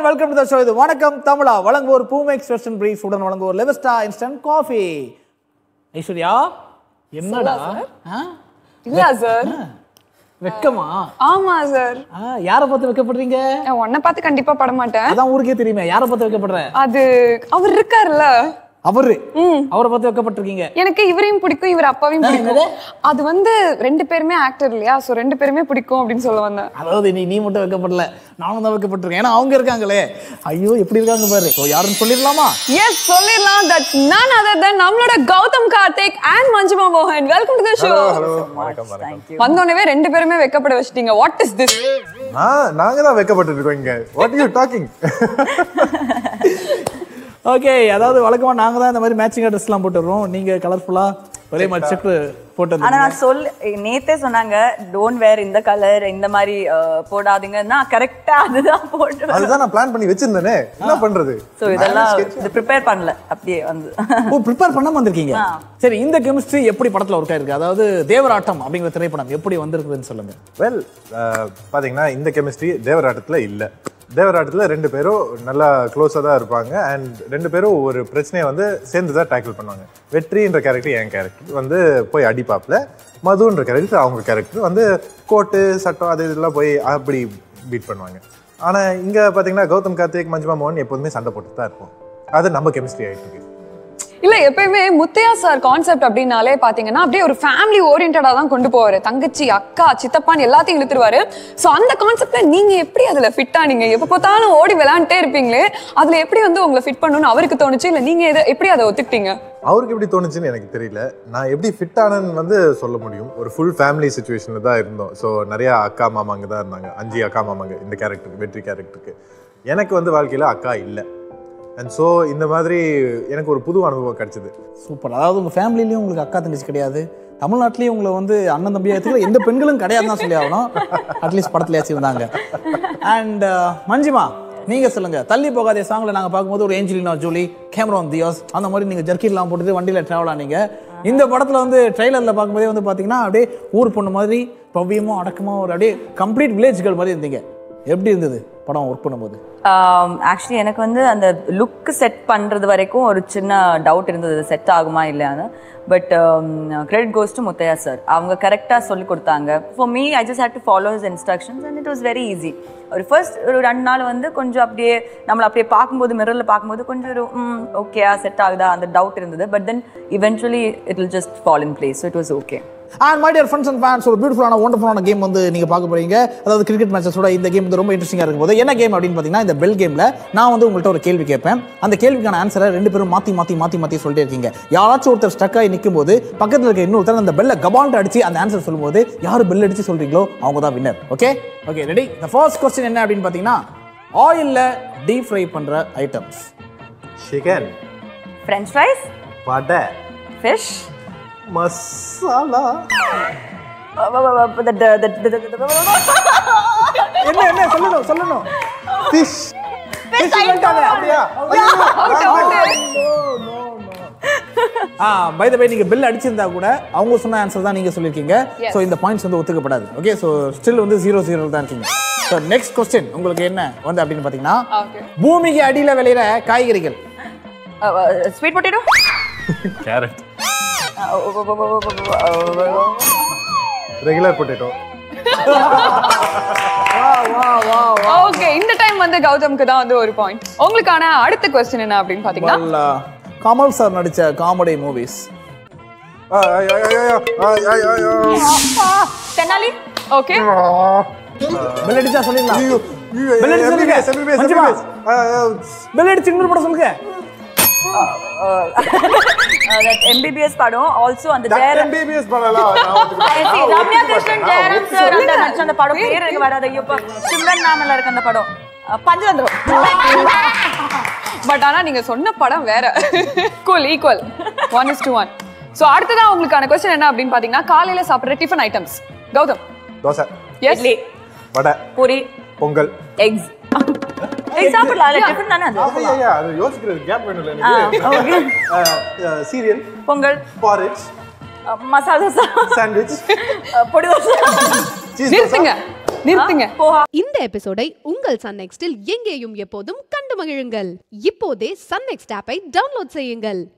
Welcome to the show இது வணக்கம் தமிழா வழங்குவோர் பூமேக்ஸ் வெஸ்டர்ன் பிரீஃப் உடன் வழங்குவோர் லெவஸ்டா இன்ஸ்டன்ட் காஃபி ஐஸ்வர்யா என்னடா ஆ? இல்ல சார் வெக்கமா ஆமா சார் ஆ, யாரை பார்த்து வைக்கப்படுறீங்க உன்னை பார்த்து கண்டிப்பா பட மாட்டேன் அதான் ஊருக்கே தெரியுமே யாரை பார்த்து வைக்கப்படுற அது அவர் இருக்காருல்ல அவரு அவரை பார்த்து வைக்கப்பட்டிருக்கீங்க எனக்கு இவரையும் பிடிக்கும் இவர் அப்பாவையும் பிடிக்கும் அது வந்து ரெண்டு பேருமே ஆக்டர் இல்லையா சோ ரெண்டு பேருமே பிடிக்கும் அப்படின்னு சொல்ல வந்தேன் அதாவது நீ நீ மட்டும் வைக்கப்படல நானும் தான் வைக்கப்பட்டிருக்கேன் ஏன்னா அவங்க இருக்காங்களே ஐயோ எப்படி இருக்காங்க பாரு ஸோ யாருன்னு சொல்லிடலாமா எஸ் சொல்லிடலாம் தட்ஸ் none other than நம்மளோட கௌதம் கார்த்திக் அண்ட் மஞ்சுமா மோகன் வெல்கம் டு தி ஷோ வணக்கம் வணக்கம் வந்தோடனே ரெண்டு பேருமே வெக்கப்பட வச்சிட்டீங்க வாட் இஸ் திஸ் நான் நாங்க தான் வைக்கப்பட்டு இருக்கோம் இங்க வாட் யூ டாக்கிங் ஓகே அதாவது வழக்கமா நாங்க தான் இந்த மாதிரி மேட்சிங் ட்ரெஸ்லாம் போட்டுடுறோம் நீங்க கலர்ஃபுல்லா ஒரே மாதிரி செட்டு போட்டு ஆனா வந்தீங்க. நான் சொல் நேத்தே சொன்னாங்க டோன்ட் வேர் இந்த கலர் இந்த மாதிரி அஹ், போடாதீங்கன்னா கரெக்டா அதுதான் போட்டு அதுதான் நான் பிளான் பண்ணி வச்சிருந்தேனே என்ன பண்றது சோ இதெல்லாம் இது ப்ரிப்பேர் பண்ணல அப்படியே வந்து ஓ ப்ரிப்பேர் பண்ணாம வந்திருக்கீங்க சரி இந்த கெமிஸ்ட்ரி எப்படி படத்துல ஒர்க் ஆயிருக்கு அதாவது தேவராட்டம் அப்படிங்கிற திரைப்படம் எப்படி வந்திருக்குதுன்னு சொல்லுங்க வெல் பாத்தீங்கன்னா இந்த கெமிஸ்ட்ரி தேவராட்டத்துல இல்ல தேவராட்டத்துல ரெண்டு பேரும் நல்லா க்ளோஸா தான் இருப்பாங்க அண்ட் ரெண்டு பேரும் ஒரு பிரச்சனையை வந்து சேர்ந்து தான் டேக்கிள் பண்ணுவாங்க வெற்றின்ற கேரக்டர் என் கேரக்டர் வந்து போய் அடிப்பாப்ல மதுன்ற கேரக்டர் அவங்க கேரக்டர் வந்து கோட்டு சட்டம் அது இதெல்லாம் போய் அப்படி பீட் பண்ணுவாங்க ஆனா இங்க பாத்தீங்கன்னா கௌதம் கார்த்திக் மஞ்சுமா மோகன் எப்போதுமே சண்டை போட்டு தான் இருப்போம் அது நம்ம கெமிஸ்ட்ரி ஆயிட்டு இருக்கு இல்ல எப்பயுமே முத்தையா சார் கான்செப்ட் அப்படின்னாலே பாத்தீங்கன்னா அப்படியே ஒரு ஃபேமிலி ஓரியன்டா தான் கொண்டு போவாரு தங்கச்சி அக்கா சித்தப்பான்னு எல்லாத்தையும் இழுத்துருவாரு சோ அந்த கான்செப்ட்ல நீங்க எப்படி அதுல ஃபிட் ஆனீங்க எப்ப பார்த்தாலும் ஓடி விளையாண்டே இருப்பீங்களே அதுல எப்படி வந்து உங்களை ஃபிட் பண்ணணும்னு அவருக்கு தோணுச்சு இல்ல நீங்க எதை எப்படி அதை ஒத்துக்கிட்டீங்க அவருக்கு எப்படி தோணுச்சுன்னு எனக்கு தெரியல நான் எப்படி ஃபிட் ஆனேன்னு வந்து சொல்ல முடியும் ஒரு ஃபுல் ஃபேமிலி சுச்சுவேஷனில் தான் இருந்தோம் ஸோ நிறைய அக்கா மாமாங்க தான் இருந்தாங்க அஞ்சு அக்கா மாமாங்க இந்த கேரக்டருக்கு வெற்றி கேரக்டருக்கு எனக்கு வந்து வாழ்க்கையில் அக்கா இல்லை அண்ட் ஸோ இந்த மாதிரி எனக்கு ஒரு புது அனுபவம் கிடைச்சது சூப்பர் அதாவது உங்க ஃபேமிலிலயும் உங்களுக்கு அக்கா தங்கச்சி கிடையாது தமிழ்நாட்டிலயும் உங்களை வந்து அண்ணன் தம்பியா எடுத்துக்கல எந்த பெண்களும் கிடையாதுன்னு தான் சொல்லி ஆகணும் அட்லீஸ்ட் படத்துலயாச்சும் இருந்தாங்க அண்ட் மஞ்சிமா நீங்க சொல்லுங்க தள்ளி போகாதே சாங்ல நாங்க பார்க்கும்போது ஒரு ஏஞ்சலினா ஜூலி கேமரான் தியோஸ் அந்த மாதிரி நீங்க ஜர்க்கின்லாம் போட்டுட்டு வண்டியில டிராவல் ஆனீங்க இந்த படத்துல வந்து ட்ரெய்லர்ல பார்க்கும்போதே வந்து பாத்தீங்கன்னா அப்படியே ஊர் பொண்ணு மாதிரி பவ்யமும் அடக்கமா ஒரு அப்படியே கம்ப்ளீட் வில்லேஜ் கேர்ள் மாதிரி இருந்தீங்க எப்படி இருந்தது படம் ஒர்க் பண்ணும்போது ஆக்சுவலி எனக்கு வந்து அந்த லுக் செட் பண்றது வரைக்கும் ஒரு சின்ன டவுட் இருந்தது செட் ஆகுமா இல்லையான்னு but credit goes to Muthaiya sir அவங்க கரெக்டாக சொல்லி கொடுத்தாங்க for me I just had to follow his instructions and it was very easy ஒரு ஃபர்ஸ்ட் ஒரு ரெண்டு நாள் வந்து கொஞ்சம் அப்படியே நம்மளை அப்படியே பார்க்கும்போது மிரரில் பார்க்கும்போது கொஞ்சம் ஒரு ஓகேயா செட் ஆகுதா அந்த டவுட் இருந்தது but then eventually it will just fall in place it was okay and my dear friends and fans ஒரு பியூட்டிஃபுல்லான ஒண்டர்ஃபுல்லான கேம் வந்து நீங்க பார்க்க போறீங்க அதாவது கிரிக்கெட் மேட்சஸோட இந்த கேம் வந்து ரொம்ப இன்ட்ரெஸ்டிங்காக இருக்கும் போது என்ன கேம் அப்படின்னு பார்த்தீங்கன்னா இந்த பெல் கேம்ல நான் வந்து உங்கள்கிட்ட ஒரு கேள்வி கேட்பேன் அந்த கேள்விக்கான ஆன்சரை ரெண்டு பேரும் மாத்தி மாத்தி மாத்தி மாத்தி சொல்லிட்டே இருக்கீங்க யாராச்சும் ஒருத்தர் ஸ்டக் ஆகி நிற்கும் போது பக்கத்தில் இருக்க இன்னொருத்தர் அந்த பெல்ல கபால்ட்டு அடிச்சு அந்த ஆன்சர் சொல்லும்போது யார் பெல் அடிச்சு சொல்றீங்களோ அவங்க தான் winner okay okay ready the first question என்ன அப்படின்னு பார்த்தீங்கன்னா ஆயில்ல டீப் ஃப்ரை பண்ற ஐட்டம்ஸ் சிக்கன் ஃப்ரெஞ்ச் ஃப்ரைஸ் வடை ஃபிஷ் மசாலா என்ன என்ன சொல்லணும் சொல்லணும் ஃபிஷ் அப்படியா ஆ பை த பை நீங்க பில் அடிச்சிருந்தா கூட அவங்க சொன்ன ஆன்சர் தான் நீங்க சொல்லிருக்கீங்க Yes. சோ இந்த பாயிண்ட்ஸ் வந்து ஒத்துக்கப்படாது ஓகே சோ ஸ்டில் வந்து ஜீரோ ஜீரோ தான் இருக்கீங்க ஸோ நெக்ஸ்ட் கொஸ்டின் உங்களுக்கு என்ன வந்து அப்படின்னு பாத்தீங்கன்னா Okay. பூமிக்கு அடியில விளையிற காய்கறிகள் sweet potato carrot regular potato okay இந்த டைம் வந்து கௌதம்க்கு தான் வந்து ஒரு பாயிண்ட் உங்களுக்கான அடுத்த கொஸ்டின் என்ன அப்படின்னு பாத்தீங்கன்னா Well, uh, கமல் சார் நடிச்ச comedy movies Thenali okay bell அடிச்சா சொல்லிடலாம் Bell அடிச்சு சொல்லுங்க. மஞ்சுமா. பெல் அடிச்சு இன்னொரு படம் சொல்லுங்க எம்பிபிஎஸ் படம் ஆல்சோ அந்த ஜெயராம் எம்பிபிஎஸ் பண்ணலாம் நான் ஒத்துக்கிறேன். See, ரம்யா கிருஷ்ணன் ஜெயராம் சார் அந்த நடிச்ச அந்த படம் பேர் எனக்கு வராது ஐயோ இப்ப சிம்ரன் நாமல இருக்கு அந்த படம் அஹ், பஞ்சதந்திரம் பட் ஆனா நீங்க சொன்ன படம் வேற cool equal one is to one so அடுத்ததா உங்களுக்கான கொஸ்டின் என்ன அப்படின்னு பாத்தீங்கன்னா காலையில சாப்பிடுற டிஃபன் ஐட்டம்ஸ் கௌதம் தோசை எஸ் இட்லி வடை பூரி பொங்கல் எக்ஸ் எக்ஸ் சாப்பிடலாம் டிஃபன் தானே அது ஐயா, ஐயா, அது யோசிக்கிறது கேப் வேணும்ல எனக்கு சீரியல் பொங்கல் பாரிஜ் அஹ், மசாலா தோசை சாண்ட்விச் அஹ், பொடி தோசை சீஸ் நிறுத்துங்க நிறுத்துங்க போஹா இந்த எபிசோடை உங்கள் சன் நெக்ஸ்டில் எங்கேயும் எப்போதும் கண்டு மகிழுங்கள் இப்போதே சன் நெக்ஸ்ட் ஆப்பை டவுன்லோட் செய்யுங்கள்